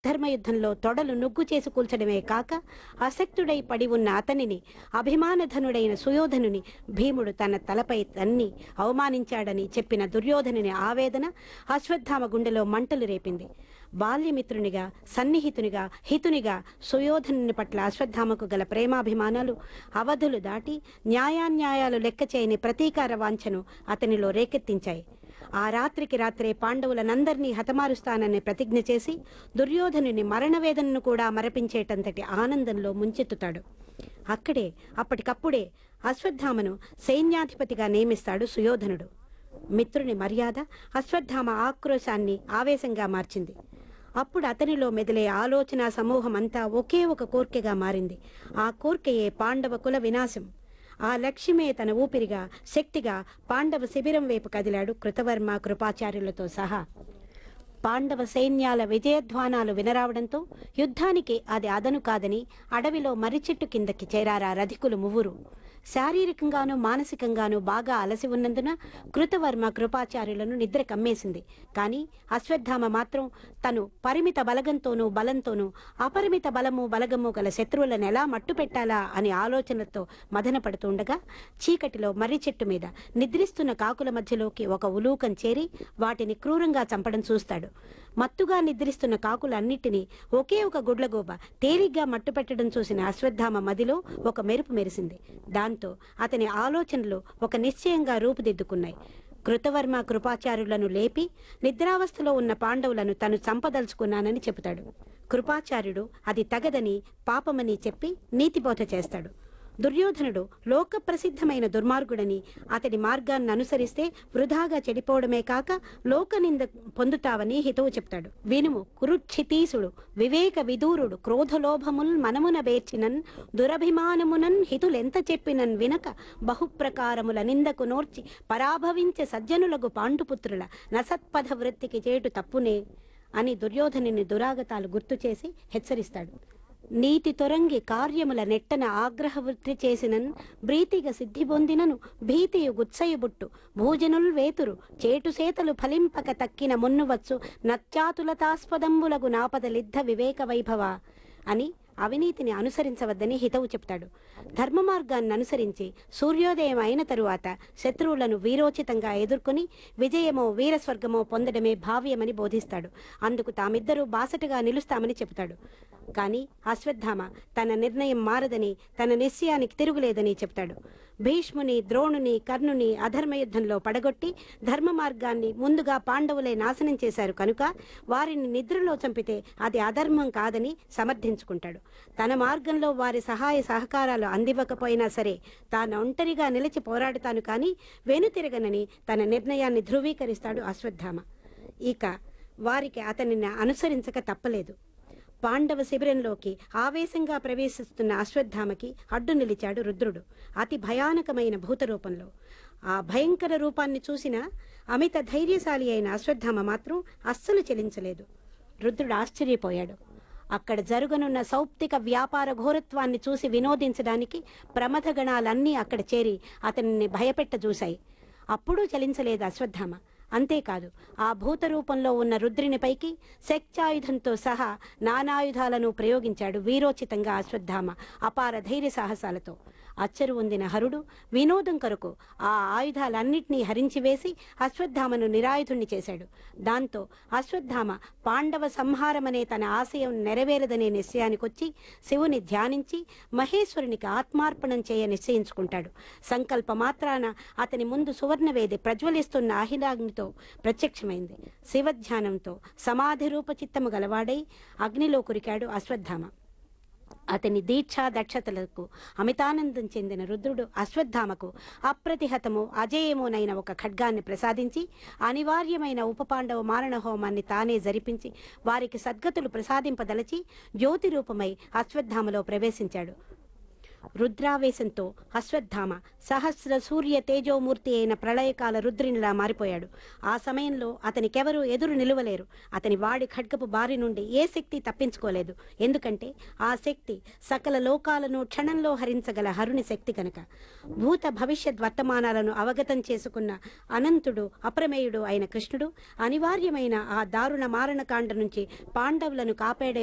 ధర్మయుద్ధంలో తొడలు నుగ్గు చేసి కూల్చడమే కాక అసక్తుడై పడి ఉన్న అతనిని అభిమానధనుడైన సుయోధనుని భీముడు తన తలపై తన్ని అవమానించాడని చెప్పిన దుర్యోధనుని ఆవేదన అశ్వత్థామ గుండెలో మంటలు రేపింది బాల్యమిత్రునిగా సన్నిహితునిగా హితునిగా సుయోధనుని పట్ల అశ్వత్థామకు గల ప్రేమాభిమానాలు అవధులు దాటి న్యాయాన్యాయాలు లెక్క చేయని ప్రతీకార వాంఛను అతనిలో రేకెత్తించాయి ఆ రాత్రికి రాత్రే పాండవులనందరినీ హతమారుస్తానని ప్రతిజ్ఞ చేసి దుర్యోధనుని మరణవేదనను కూడా మరపించేటంతటి ఆనందంలో ముంచెత్తుతాడు అక్కడే అప్పటికప్పుడే అశ్వత్థామను సైన్యాధిపతిగా నియమిస్తాడు సుయోధనుడు మిత్రుని మర్యాద అశ్వత్థామ ఆక్రోశాన్ని ఆవేశంగా మార్చింది అప్పుడు అతనిలో మెదిలే ఆలోచన సమూహం అంతా ఒకే ఒక కోర్కెగా మారింది ఆ కోర్కెయే పాండవ కుల వినాశం ఆ లక్ష్యమే తన ఊపిరిగా శక్తిగా పాండవ శిబిరం వైపు కదిలాడు కృతవర్మ కృపాచార్యులతో సహా పాండవ సైన్యాల విజయధ్వానాలు వినరావడంతో యుద్ధానికి అది అదను కాదని అడవిలో మర్రిచెట్టు కిందకి చేరారా రధికులు మువ్వురు శారీరకంగానూ మానసికంగానూ బాగా అలసి ఉన్నందున కృతవర్మ కృపాచార్యులను నిద్ర కమ్మేసింది కానీ అశ్వత్థామ మాత్రం తను పరిమిత బలగంతోనూ బలంతోనూ అపరిమిత బలము బలగము గల శత్రువులను ఎలా మట్టు పెట్టాలా అనే ఆలోచనలతో మదన పడుతుండగా చీకటిలో మర్రి చెట్టు మీద నిద్రిస్తున్న కాకుల మధ్యలోకి ఒక ఉలూకం చేరి వాటిని క్రూరంగా చంపడం చూస్తాడు మత్తుగా నిద్రిస్తున్న కాకులన్నిటినీ ఒకే ఒక గుడ్లగోబ తేలిగ్గా మట్టు పెట్టడం చూసిన అశ్వత్థామ మదిలో ఒక మెరుపు మెరిసింది దాంతో అతని ఆలోచనలు ఒక నిశ్చయంగా రూపుదిద్దుకున్నాయి కృతవర్మ కృపాచార్యులను లేపి నిద్రావస్థలో ఉన్న పాండవులను తను చంపదలుచుకున్నానని చెబుతాడు కృపాచార్యుడు అది తగదని పాపమని చెప్పి నీతిబోధ చేస్తాడు దుర్యోధనుడు లోక ప్రసిద్ధమైన దుర్మార్గుడని అతడి మార్గాన్ని అనుసరిస్తే వృధాగా చెడిపోవడమే కాక లోక నింద పొందుతావని హితవు చెప్తాడు వినుము కురుక్షితీసుడు వివేక విదూరుడు క్రోధలోభముల్ మనమున బేర్చినన్ దురభిమానమునన్ హితులెంత చెప్పినన్ వినక బహుప్రకారముల నిందకు నోర్చి పరాభవించే సజ్జనులకు పాండుపుత్రుల నసత్పథ వృత్తికి చేటు తప్పునే అని దుర్యోధనుని దురాగతాలు గుర్తు చేసి హెచ్చరిస్తాడు నీతి తొరంగి కార్యముల నెట్టన ఆగ్రహ వృత్తి చేసినన్ బ్రీతిగ సిద్ధి పొందినను భీతియు గుత్సయుబుట్టు భూజనుల్ వేతురు చేటు సేతలు ఫలింపక తక్కిన మున్నువచ్చు నత్యాతులతాస్పదంబులగు నాపదలిద్ధ వివేక వైభవ అని అవినీతిని అనుసరించవద్దని హితవు చెప్తాడు ధర్మ మార్గాన్ని అనుసరించి సూర్యోదయం అయిన తరువాత శత్రువులను వీరోచితంగా ఎదుర్కొని విజయమో వీరస్వర్గమో పొందడమే భావ్యమని బోధిస్తాడు అందుకు తామిద్దరూ బాసటగా నిలుస్తామని చెప్తాడు కానీ అశ్వత్థామ తన నిర్ణయం మారదని తన నిశ్చయానికి తిరుగులేదని చెప్తాడు భీష్ముని ద్రోణుని కర్ణుని అధర్మ యుద్ధంలో పడగొట్టి ధర్మ మార్గాన్ని ముందుగా పాండవులే నాశనం చేశారు కనుక వారిని నిద్రలో చంపితే అది అధర్మం కాదని సమర్థించుకుంటాడు తన మార్గంలో వారి సహాయ సహకారాలు అందివ్వకపోయినా సరే తాను ఒంటరిగా నిలిచి పోరాడుతాను కానీ వెనుతిరగనని తన నిర్ణయాన్ని ధృవీకరిస్తాడు అశ్వత్థామ ఇక వారికి అతనిని అనుసరించక తప్పలేదు పాండవ శిబిరంలోకి ఆవేశంగా ప్రవేశిస్తున్న అశ్వత్థామకి అడ్డు నిలిచాడు రుద్రుడు అతి భయానకమైన భూత రూపంలో ఆ భయంకర రూపాన్ని చూసిన అమిత ధైర్యశాలి అయిన అశ్వత్థామ మాత్రం అస్సలు చెలించలేదు రుద్రుడు ఆశ్చర్యపోయాడు అక్కడ జరుగనున్న సౌప్తిక వ్యాపార ఘోరత్వాన్ని చూసి వినోదించడానికి ప్రమథగణాలన్నీ అక్కడ చేరి అతనిని భయపెట్ట చూశాయి అప్పుడూ చలించలేదు అశ్వత్థామ అంతేకాదు ఆ భూత రూపంలో ఉన్న రుద్రునిపైకి శక్త్యాయుధంతో సహా నానాయుధాలను ప్రయోగించాడు వీరోచితంగా అశ్వత్థామ అపార ధైర్య సాహసాలతో అచ్చరు ఉందిన హరుడు వినోదం కొరకు ఆ ఆయుధాలన్నింటినీ హరించివేసి అశ్వత్థామను నిరాయుధుణ్ణి చేశాడు దాంతో అశ్వత్థామ పాండవ సంహారమనే తన ఆశయం నెరవేరదనే నిశ్చయానికొచ్చి శివుని ధ్యానించి మహేశ్వరునికి ఆత్మార్పణం చేయ నిశ్చయించుకుంటాడు సంకల్ప మాత్రాన అతని ముందు సువర్ణవేది ప్రజ్వలిస్తున్న అహిలాగ్నితో ప్రత్యక్షమైంది శివధ్యానంతో సమాధి రూప చిత్తము గలవాడై అగ్నిలో కురికాడు అశ్వత్థామ అతని దీక్షా దక్షతలకు అమితానందం చెందిన రుద్రుడు అశ్వత్థామకు అప్రతిహతము అజేయమునైన ఒక ఖడ్గాన్ని ప్రసాదించి అనివార్యమైన ఉపపాండవ మారణ హోమాన్ని తానే జరిపించి వారికి సద్గతులు ప్రసాదింపదలచి జ్యోతి రూపమై అశ్వత్థామలో ప్రవేశించాడు రుద్రావేశంతో అశ్వత్థామ సహస్ర సూర్య తేజోమూర్తి అయిన ప్రళయకాల రుద్రునిలా మారిపోయాడు ఆ సమయంలో అతనికెవరూ ఎదురు నిలువలేరు అతని వాడి ఖడ్గపు బారి నుండి ఏ శక్తి తప్పించుకోలేదు ఎందుకంటే ఆ శక్తి సకల లోకాలను క్షణంలో హరించగల హరుని శక్తి కనుక భూత భవిష్యత్ వర్తమానాలను అవగతం చేసుకున్న అనంతుడు అప్రమేయుడు అయిన కృష్ణుడు అనివార్యమైన ఆ దారుణ మారణకాండ నుంచి పాండవులను కాపాడే